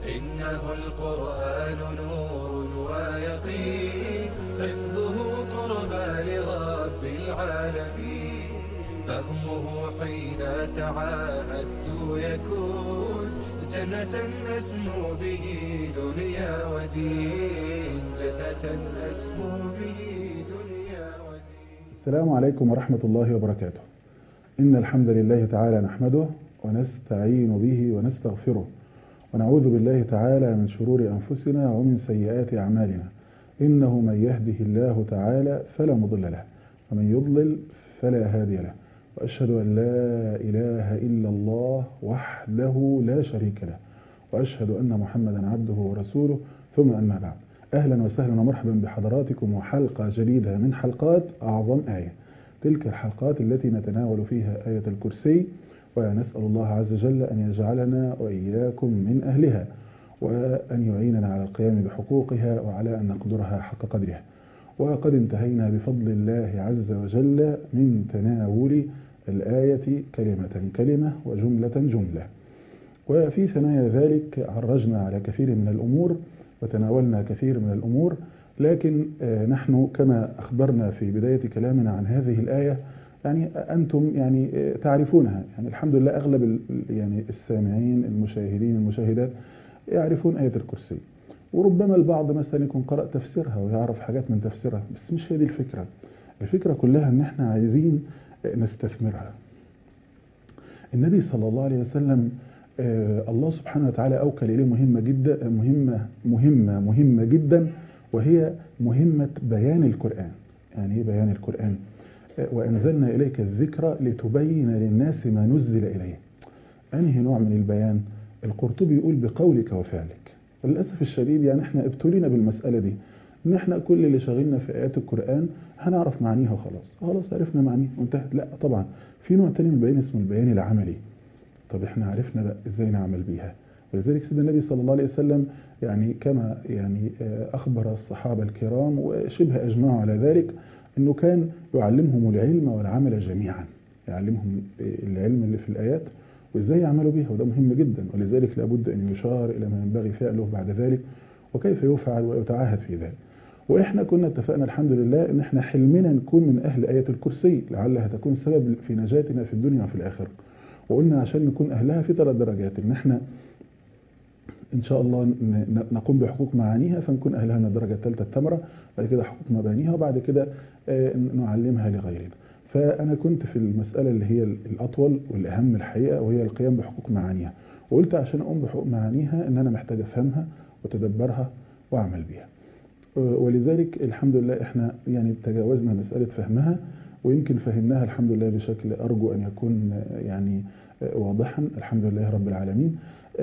إنه القرآن نور ويقين حفظه قربى لرب العالمين فهمه حين تعاهدت يكون جنة أسمو به دنيا ودين جنة أسمو به دنيا ودين السلام عليكم ورحمة الله وبركاته إن الحمد لله تعالى نحمده ونستعين به ونستغفره ونعوذ بالله تعالى من شرور أنفسنا ومن سيئات أعمالنا إنه من يهده الله تعالى فلا مضل له ومن يضلل فلا هادي له وأشهد أن لا إله إلا الله وحده لا شريك له وأشهد أن محمدا عبده ورسوله ثم أما بعد أهلا وسهلا ومرحبا بحضراتكم وحلقة جديدة من حلقات أعظم آية تلك الحلقات التي نتناول فيها آية الكرسي ونسأل الله عز وجل أن يجعلنا وإياكم من أهلها وأن يعيننا على القيام بحقوقها وعلى أن نقدرها حق قدرها وقد انتهينا بفضل الله عز وجل من تناول الآية كلمة كلمة وجملة جملة وفي ثنايا ذلك عرجنا على كثير من الأمور وتناولنا كثير من الأمور لكن نحن كما أخبرنا في بداية كلامنا عن هذه الآية يعني أنتم يعني تعرفونها يعني الحمد لله أغلب يعني السامعين المشاهدين المشاهدات يعرفون آية الكرسي وربما البعض مثلا يكون قرأ تفسيرها ويعرف حاجات من تفسيرها بس مش هي دي الفكرة الفكرة كلها ان احنا عايزين نستثمرها النبي صلى الله عليه وسلم الله سبحانه وتعالى أوكل إليه مهمة جدا مهمة مهمة مهمة جدا وهي مهمة بيان القرآن يعني ايه بيان القرآن وأنزلنا إليك الذكر لتبين للناس ما نزل إليه أنهي نوع من البيان القرطبي يقول بقولك وفعلك وللأسف الشديد يعني احنا ابتلينا بالمسألة دي ان احنا كل اللي شاغلنا في آيات القرآن هنعرف معانيها وخلاص خلاص عرفنا معانيها وانتهت لا طبعا في نوع تاني من البيان اسمه البيان العملي طب احنا عرفنا بقى ازاي نعمل بيها ولذلك سيدنا النبي صلى الله عليه وسلم يعني كما يعني أخبر الصحابة الكرام وشبه أجمعوا على ذلك أنه كان يعلمهم العلم والعمل جميعا يعلمهم العلم اللي في الآيات وإزاي يعملوا بها وده مهم جدا ولذلك لابد أن يشار إلى ما ينبغي فعله بعد ذلك وكيف يفعل ويتعاهد في ذلك وإحنا كنا اتفقنا الحمد لله أن احنا حلمنا نكون من أهل آية الكرسي لعلها تكون سبب في نجاتنا في الدنيا وفي الآخرة وقلنا عشان نكون أهلها في ثلاث درجات إن احنا إن شاء الله نقوم بحقوق معانيها فنكون أهلها من الدرجة الثالثة التمرة بعد كده حقوق مبانيها وبعد كده نعلمها لغيرنا فأنا كنت في المسألة اللي هي الأطول والأهم الحقيقة وهي القيام بحقوق معانيها وقلت عشان أقوم بحقوق معانيها إن أنا محتاج أفهمها وتدبرها وأعمل بيها ولذلك الحمد لله إحنا يعني تجاوزنا مسألة فهمها ويمكن فهمناها الحمد لله بشكل أرجو أن يكون يعني واضحا الحمد لله رب العالمين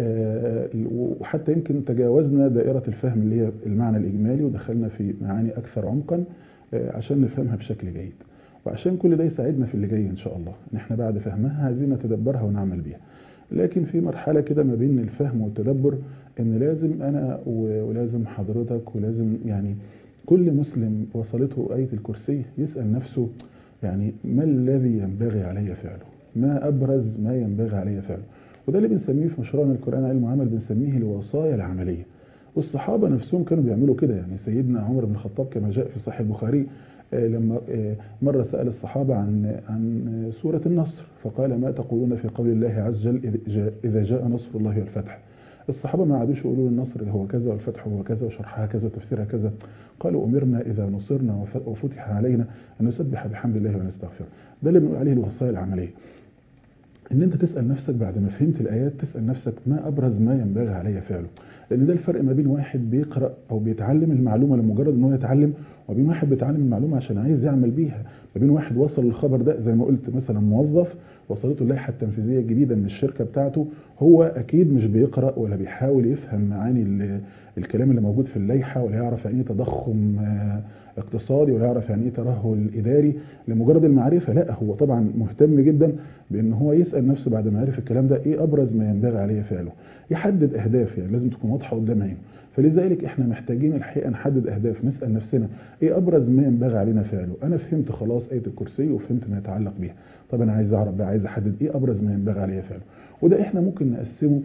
وحتى يمكن تجاوزنا دائرة الفهم اللي هي المعنى الإجمالي ودخلنا في معاني أكثر عمقا عشان نفهمها بشكل جيد وعشان كل ده يساعدنا في اللي جاي إن شاء الله إن إحنا بعد فهمها عايزين نتدبرها ونعمل بيها لكن في مرحلة كده ما بين الفهم والتدبر إن لازم أنا ولازم حضرتك ولازم يعني كل مسلم وصلته آية الكرسي يسأل نفسه يعني ما الذي ينبغي علي فعله ما أبرز ما ينبغي علي فعله وده اللي بنسميه في مشروعنا القرآن علم وعمل بنسميه الوصايا العملية والصحابة نفسهم كانوا بيعملوا كده يعني سيدنا عمر بن الخطاب كما جاء في صحيح البخاري لما مرة سأل الصحابة عن عن سورة النصر فقال ما تقولون في قول الله عز وجل إذا جاء نصر الله والفتح الصحابة ما عادوش يقولوا النصر هو كذا والفتح هو كذا وشرحها كذا وتفسيرها كذا قالوا أمرنا إذا نصرنا وفتح علينا أن نسبح بحمد الله ونستغفره ده اللي بنقول عليه الوصايا العملية ان انت تسأل نفسك بعد ما فهمت الآيات تسأل نفسك ما أبرز ما ينبغي علي فعله لأن ده الفرق ما بين واحد بيقرأ أو بيتعلم المعلومة لمجرد ان هو يتعلم وبين واحد بيتعلم المعلومة عشان عايز يعمل بيها ما بين واحد وصل للخبر ده زي ما قلت مثلا موظف وصلته اللائحة التنفيذية الجديدة من الشركة بتاعته هو أكيد مش بيقرأ ولا بيحاول يفهم معاني الكلام اللي موجود في اللائحة ولا يعرف يعني ايه تضخم اقتصادي ولا يعرف يعني ايه ترهل إداري لمجرد المعرفة لا هو طبعا مهتم جدا بأن هو يسأل نفسه بعد ما عرف الكلام ده ايه أبرز ما ينبغي عليه فعله يحدد أهداف يعني لازم تكون واضحة قدام عينه فلذلك احنا محتاجين الحقيقة نحدد أهداف نسأل نفسنا ايه أبرز ما ينبغي علينا فعله أنا فهمت خلاص آية الكرسي وفهمت ما يتعلق بيها طب أنا عايز أعرف بقى عايز أحدد ايه أبرز ما ينبغي عليا فعله وده احنا ممكن نقسمه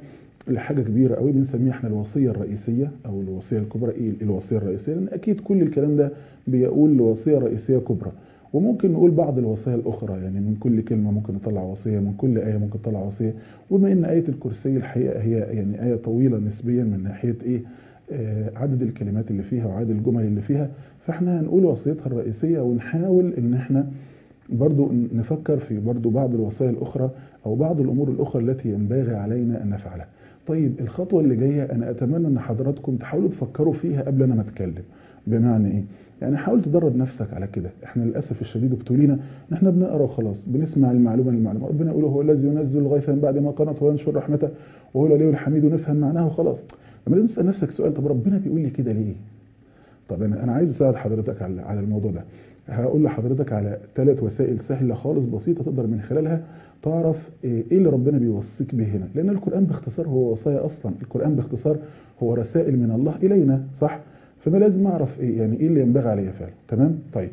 لحاجه كبيره قوي بنسميها احنا الوصيه الرئيسيه او الوصيه الكبرى ايه الوصيه الرئيسيه لان اكيد كل الكلام ده بيقول لوصيه رئيسيه كبرى وممكن نقول بعض الوصايا الاخرى يعني من كل كلمه ممكن نطلع وصيه من كل ايه ممكن نطلع وصيه وبما ان ايه الكرسي الحقيقه هي يعني ايه طويله نسبيا من ناحيه ايه آه عدد الكلمات اللي فيها وعدد الجمل اللي فيها فاحنا هنقول وصيتها الرئيسيه ونحاول ان احنا برضو نفكر في برضو بعض الوصايا الأخرى أو بعض الأمور الأخرى التي ينبغي علينا أن نفعلها طيب الخطوة اللي جاية أنا أتمنى أن حضراتكم تحاولوا تفكروا فيها قبل أنا ما أتكلم بمعنى إيه؟ يعني حاول تدرب نفسك على كده احنا للاسف الشديد ابتلينا ان احنا بنقرا وخلاص بنسمع المعلومه المعلومه ربنا يقول هو الذي ينزل الغيث من بعد ما قنط وينشر رحمته وهو الولي الحميد ونفهم معناه وخلاص لما لازم تسال نفسك سؤال طب ربنا بيقول لي كده ليه طب انا انا عايز اساعد حضرتك على على الموضوع ده هقول لحضرتك على ثلاث وسائل سهله خالص بسيطه تقدر من خلالها تعرف ايه اللي ربنا بيوصيك به هنا لان القران باختصار هو وصايا اصلا القران باختصار هو رسائل من الله الينا صح فانا لازم اعرف ايه يعني ايه اللي ينبغي عليا فعلا تمام طيب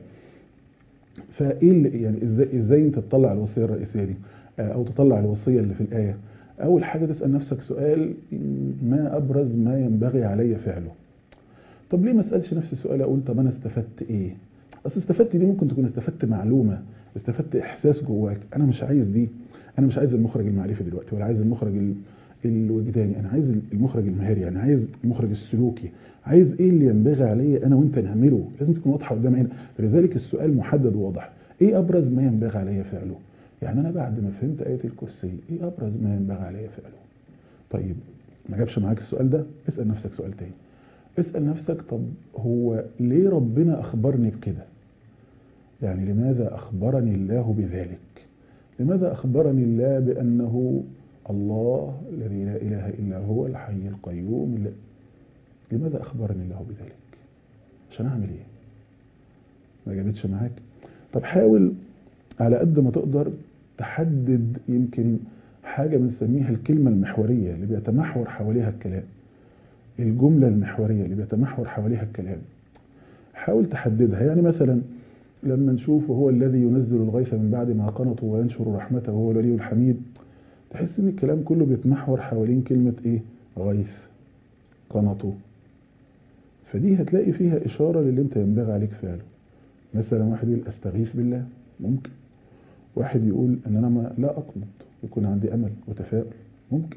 فايه اللي يعني ازاي ازاي انت تطلع الوصيه الرئيسيه دي او تطلع الوصيه اللي في الايه اول حاجه تسال نفسك سؤال ما ابرز ما ينبغي علي فعله طب ليه ما اسالش نفسي سؤال اقول طب انا استفدت ايه اصل استفدت دي ممكن تكون استفدت معلومه استفدت احساس جواك انا مش عايز دي انا مش عايز المخرج المعرفي دلوقتي ولا عايز المخرج الوجداني انا عايز المخرج المهاري انا عايز المخرج السلوكي عايز ايه اللي ينبغي عليا انا وانت نعمله لازم تكون واضحه قدام عينك فلذلك السؤال محدد وواضح ايه ابرز ما ينبغي عليا فعله يعني انا بعد ما فهمت ايه الكرسي ايه ابرز ما ينبغي عليا فعله طيب ما جابش معاك السؤال ده اسال نفسك سؤال تاني اسال نفسك طب هو ليه ربنا اخبرني بكده يعني لماذا اخبرني الله بذلك لماذا اخبرني الله بانه الله الذي لا اله الا هو الحي القيوم لماذا أخبرني الله بذلك عشان أعمل إيه ما جابتش معاك طب حاول على قد ما تقدر تحدد يمكن حاجة بنسميها الكلمة المحورية اللي بيتمحور حواليها الكلام الجملة المحورية اللي بيتمحور حواليها الكلام حاول تحددها يعني مثلا لما نشوف وهو الذي ينزل الغيث من بعد ما قنطوا وينشر رحمته وهو الولي الحميد تحس ان الكلام كله بيتمحور حوالين كلمة ايه غيث قنطوا فدي هتلاقي فيها إشارة للي أنت ينبغي عليك فعله مثلا واحد يقول أستغيث بالله ممكن واحد يقول أن أنا ما لا أقنط يكون عندي أمل وتفاؤل ممكن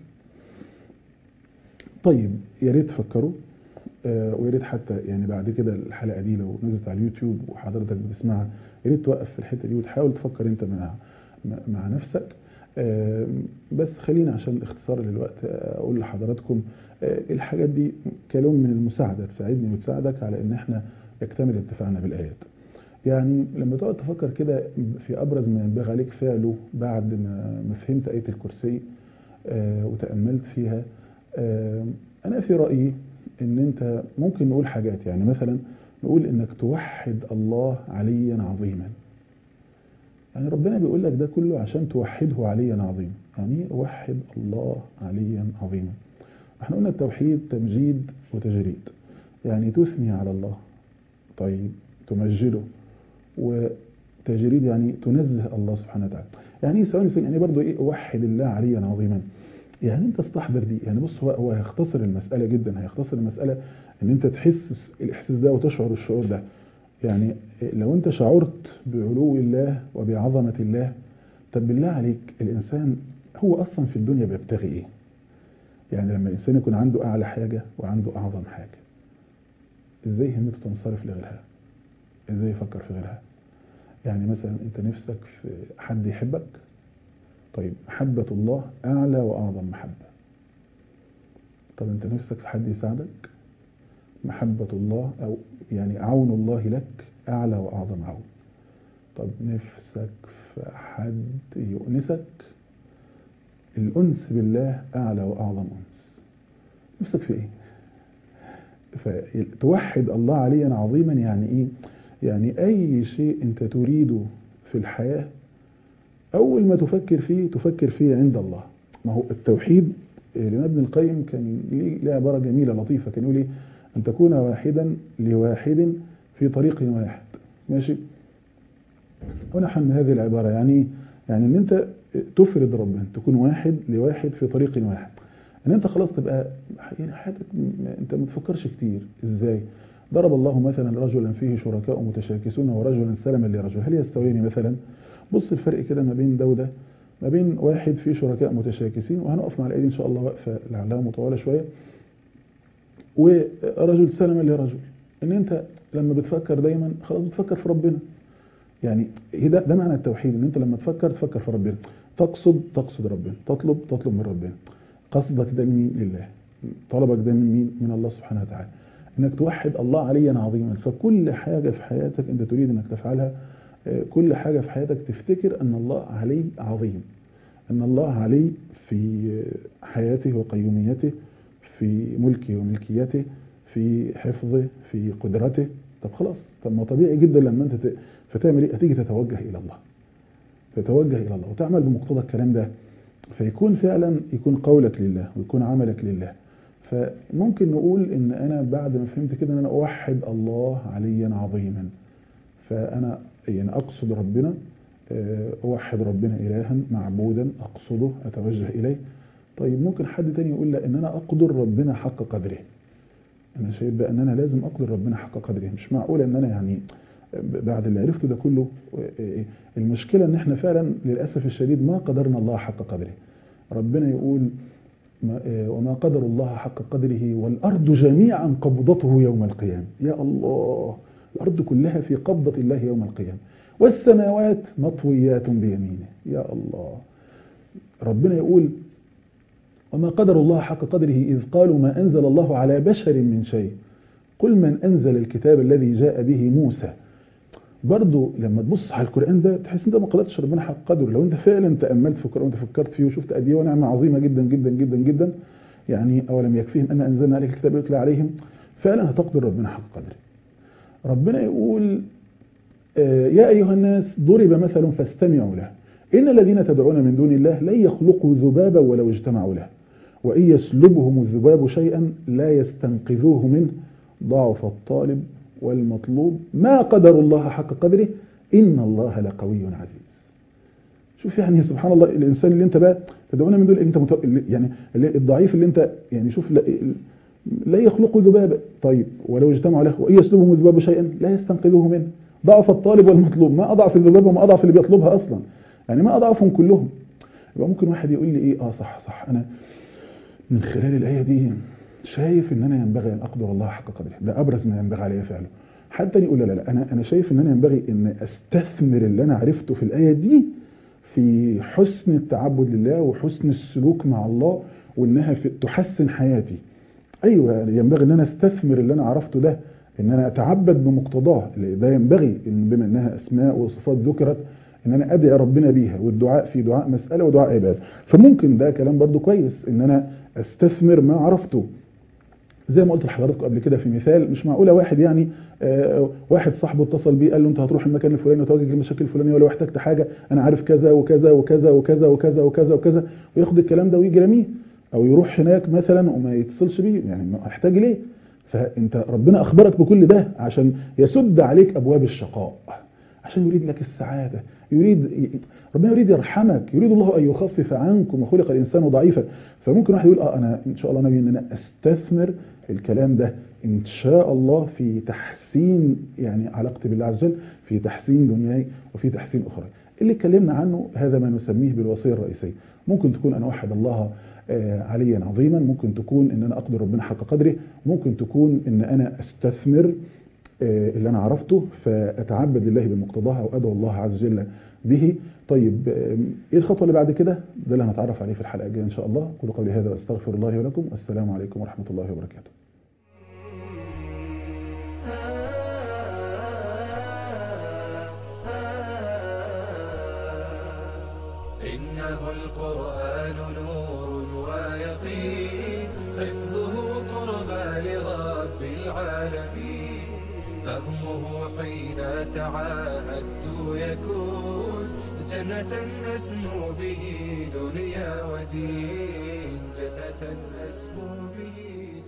طيب يا ريت تفكروا آه ويا ريت حتى يعني بعد كده الحلقة دي لو نزلت على اليوتيوب وحضرتك بتسمعها يا ريت توقف في الحتة دي وتحاول تفكر أنت مع مع نفسك آه بس خلينا عشان الاختصار للوقت أقول لحضراتكم الحاجات دي كلام من المساعدة تساعدني وتساعدك على ان احنا يكتمل اتفاقنا بالآيات يعني لما تقعد تفكر كده في أبرز ما ينبغي عليك فعله بعد ما ما فهمت آية الكرسي آه وتأملت فيها آه أنا في رأيي إن أنت ممكن نقول حاجات يعني مثلا نقول إنك توحد الله عليا عظيما يعني ربنا بيقول لك ده كله عشان توحده عليا عظيما يعني وحد الله عليا عظيما احنا قلنا التوحيد تمجيد وتجريد يعني تثني على الله طيب تمجده وتجريد يعني تنزه الله سبحانه وتعالى يعني ايه ثواني يعني برضه ايه وحد الله عليا عظيما يعني انت استحضر دي يعني بص هو هو هيختصر المساله جدا هيختصر المساله ان انت تحس الاحساس ده وتشعر الشعور ده يعني لو انت شعرت بعلو الله وبعظمه الله طب بالله عليك الانسان هو اصلا في الدنيا بيبتغي ايه يعني لما الإنسان يكون عنده أعلى حاجة وعنده أعظم حاجة إزاي همته تنصرف لغيرها إزاي يفكر في غيرها يعني مثلا أنت نفسك في حد يحبك طيب محبة الله أعلى وأعظم محبة طب أنت نفسك في حد يساعدك محبة الله أو يعني عون الله لك أعلى وأعظم عون طب نفسك في حد يؤنسك الأنس بالله أعلى وأعظم أنس نفسك في إيه؟ فتوحد الله عليا عظيما يعني إيه؟ يعني أي شيء أنت تريده في الحياة أول ما تفكر فيه تفكر فيه عند الله ما هو التوحيد لما ابن القيم كان ليه عبارة جميلة لطيفة كان يقول إيه؟ أن تكون واحدا لواحد في طريق واحد ماشي ونحن هذه العبارة يعني يعني ان انت تفرد ربنا تكون واحد لواحد في طريق واحد ان انت خلاص تبقى يعني حياتك انت ما تفكرش كتير ازاي ضرب الله مثلا رجلا فيه شركاء متشاكسون ورجلا سلما لرجل هل يستويان مثلا بص الفرق كده ما بين ده وده ما بين واحد فيه شركاء متشاكسين وهنقف مع الايدي ان شاء الله وقفه لعلها مطوله شويه ورجل سلما لرجل ان انت لما بتفكر دايما خلاص بتفكر في ربنا يعني ده ده معنى التوحيد ان انت لما تفكر تفكر في ربنا تقصد تقصد ربنا تطلب تطلب من ربنا قصدك ده لمين لله طلبك ده من مين من الله سبحانه وتعالى انك توحد الله عليا عظيما فكل حاجه في حياتك انت تريد انك تفعلها كل حاجه في حياتك تفتكر ان الله علي عظيم ان الله علي في حياته وقيوميته في ملكه وملكيته في حفظه في قدرته طب خلاص طب ما طبيعي جدا لما انت فتعمل ايه هتيجي تتوجه الى الله تتوجه الى الله وتعمل بمقتضى الكلام ده فيكون فعلا يكون قولك لله ويكون عملك لله فممكن نقول ان انا بعد ما فهمت كده ان انا اوحد الله عليا عظيما فانا يعني اقصد ربنا اوحد ربنا الها معبودا اقصده اتوجه اليه طيب ممكن حد تاني يقول لا ان انا اقدر ربنا حق قدره انا شايف بقى ان انا لازم اقدر ربنا حق قدره مش معقول ان انا يعني بعد اللي عرفته ده كله المشكله ان احنا فعلا للاسف الشديد ما قدرنا الله حق قدره ربنا يقول وما قدر الله حق قدره والارض جميعا قبضته يوم القيامه يا الله الارض كلها في قبضه الله يوم القيامه والسماوات مطويات بيمينه يا الله ربنا يقول وما قدر الله حق قدره إذ قالوا ما أنزل الله على بشر من شيء قل من أنزل الكتاب الذي جاء به موسى برضو لما تبص على القرآن ده تحس انت ما قدرتش ربنا حق قدره لو انت فعلا تأملت في القرآن وانت فكرت فيه وشفت قد ايه ونعمة عظيمة جدا جدا جدا جدا يعني أولم يكفيهم أن أنزلنا عليك الكتاب يتلى عليهم فعلا هتقدر ربنا حق قدره ربنا يقول آه يا أيها الناس ضرب مثل فاستمعوا له إن الذين تدعون من دون الله لن يخلقوا ذبابا ولو اجتمعوا له وإن يسلبهم الذباب شيئا لا يستنقذوه منه ضعف الطالب والمطلوب ما قدر الله حق قدره إن الله لقوي عزيز شوف يعني سبحان الله الإنسان اللي أنت بقى تدعون من دول أنت مت... يعني الضعيف اللي أنت يعني شوف لا, لا يخلق ذبابا طيب ولو اجتمعوا له وإن يسلبهم الذباب شيئا لا يستنقذوه منه ضعف الطالب والمطلوب ما أضعف الذباب وما أضعف اللي بيطلبها أصلا يعني ما أضعفهم كلهم يبقى ممكن واحد يقول لي إيه آه صح صح أنا من خلال الآية دي شايف ان انا ينبغي ان اقدر الله حق قدره ده ابرز ما ينبغي علي فعله حد تاني يقول لا لا انا انا شايف ان انا ينبغي ان استثمر اللي انا عرفته في الايه دي في حسن التعبد لله وحسن السلوك مع الله وانها في تحسن حياتي ايوه ينبغي ان انا استثمر اللي انا عرفته ده ان انا اتعبد بمقتضاه ده ينبغي ان بما انها اسماء وصفات ذكرت ان انا ادعي ربنا بيها والدعاء في دعاء مساله ودعاء عباده فممكن ده كلام برضو كويس ان انا استثمر ما عرفته زي ما قلت لحضراتكم قبل كده في مثال مش معقوله واحد يعني آه واحد صاحبه اتصل بيه قال له انت هتروح المكان الفلاني وتواجه المشاكل الفلانيه ولو احتجت حاجه انا عارف كذا وكذا وكذا وكذا وكذا وكذا وكذا وياخد الكلام ده ويجي رميه او يروح هناك مثلا وما يتصلش بيه يعني احتاج ليه فانت ربنا اخبرك بكل ده عشان يسد عليك ابواب الشقاء عشان يريد لك السعاده يريد ربنا يريد يرحمك يريد الله ان يخفف عنكم وخلق الانسان ضعيفا فممكن واحد يقول اه انا ان شاء الله نبي ان انا استثمر الكلام ده ان شاء الله في تحسين يعني علاقتي بالله عز وجل في تحسين دنياي وفي تحسين اخرى اللي اتكلمنا عنه هذا ما نسميه بالوصيه الرئيسيه ممكن تكون انا اوحد الله عليا عظيما ممكن تكون ان انا اقدر ربنا حق قدره ممكن تكون ان انا استثمر اللي انا عرفته فاتعبد لله بمقتضاها وادعو الله عز وجل به طيب ايه الخطوه اللي بعد كده ده اللي هنتعرف عليه في الحلقه الجايه ان شاء الله قولوا قولي هذا واستغفر الله ولكم والسلام عليكم ورحمه الله وبركاته إنه القرآن نور ويقين حفظه قربى لرب العالمين فهمه حين تعاهدت يكون جنة أسمو به دنيا ودين جنة أسمو به